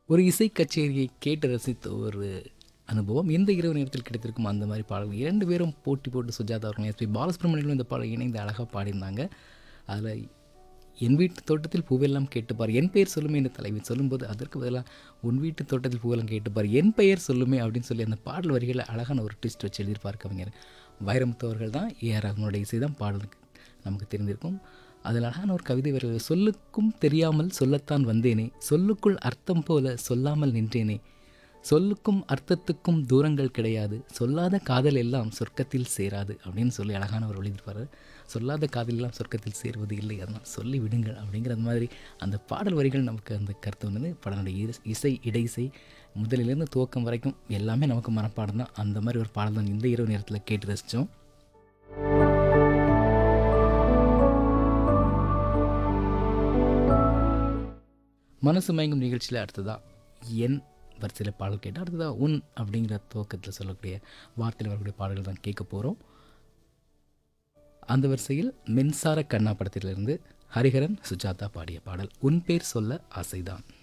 ஒரு இசை கச்சேரியை கேட்டு ரசித்த ஒரு அனுபவம் எந்த இரவு நேரத்தில் கிடைத்திருக்கும் அந்த மாதிரி பாடல்கள் இரண்டு பேரும் போட்டி போட்டு சுஜாதா அவர்கள் எஸ்பி பாலசுப்ரமணியனும் இந்த பாடல் இணைந்து அழகாக பாடியிருந்தாங்க அதில் என் வீட்டு தோட்டத்தில் பூவெல்லாம் கேட்டுப்பார் என் பெயர் சொல்லுமே என்று தலைவி சொல்லும்போது அதற்கு பதிலாக உன் வீட்டு தோட்டத்தில் பூவெல்லாம் கேட்டுப்பார் என் பெயர் சொல்லுமே அப்படின்னு சொல்லி அந்த பாடல் வரிகளில் அழகான ஒரு ட்விஸ்ட் வச்சு எழுதியிருப்பார் கவிஞர் வைரமுத்து அவர்கள் தான் ஏஆர் ரஹ்மானோட இசை தான் பாடலுக்கு நமக்கு தெரிந்திருக்கும் அதில் அழகான ஒரு கவிதை வருகிறது சொல்லுக்கும் தெரியாமல் சொல்லத்தான் வந்தேனே சொல்லுக்குள் அர்த்தம் போல சொல்லாமல் நின்றேனே சொல்லுக்கும் அர்த்தத்துக்கும் தூரங்கள் கிடையாது சொல்லாத காதல் எல்லாம் சொர்க்கத்தில் சேராது அப்படின்னு சொல்லி அழகான ஒரு எழுதியிருப்பார் சொல்லாத காதல் எல்லாம் சொர்க்கத்தில் சேருவது இல்லை அதனால் சொல்லி விடுங்கள் அப்படிங்கிற அந்த மாதிரி அந்த பாடல் வரிகள் நமக்கு அந்த கருத்து வந்தது படனுடைய இரு- இசை இடையிசை முதலிலிருந்து துவக்கம் வரைக்கும் எல்லாமே நமக்கு மனப்பாடம் தான் அந்த மாதிரி ஒரு பாடல் தான் இந்த இரவு நேரத்தில் கேட்டு ரசித்தோம் மனசு மயங்கும் நிகழ்ச்சியில் அடுத்ததா என் வரிசையில் பாடல் கேட்டால் அடுத்ததா உன் அப்படிங்கிற துவக்கத்தில் சொல்லக்கூடிய வார்த்தையில் வரக்கூடிய பாடல்கள் தான் கேட்க போகிறோம் அந்த வரிசையில் மின்சார கண்ணா படத்திலிருந்து ஹரிஹரன் சுஜாதா பாடிய பாடல் உன் பேர் சொல்ல ஆசைதான்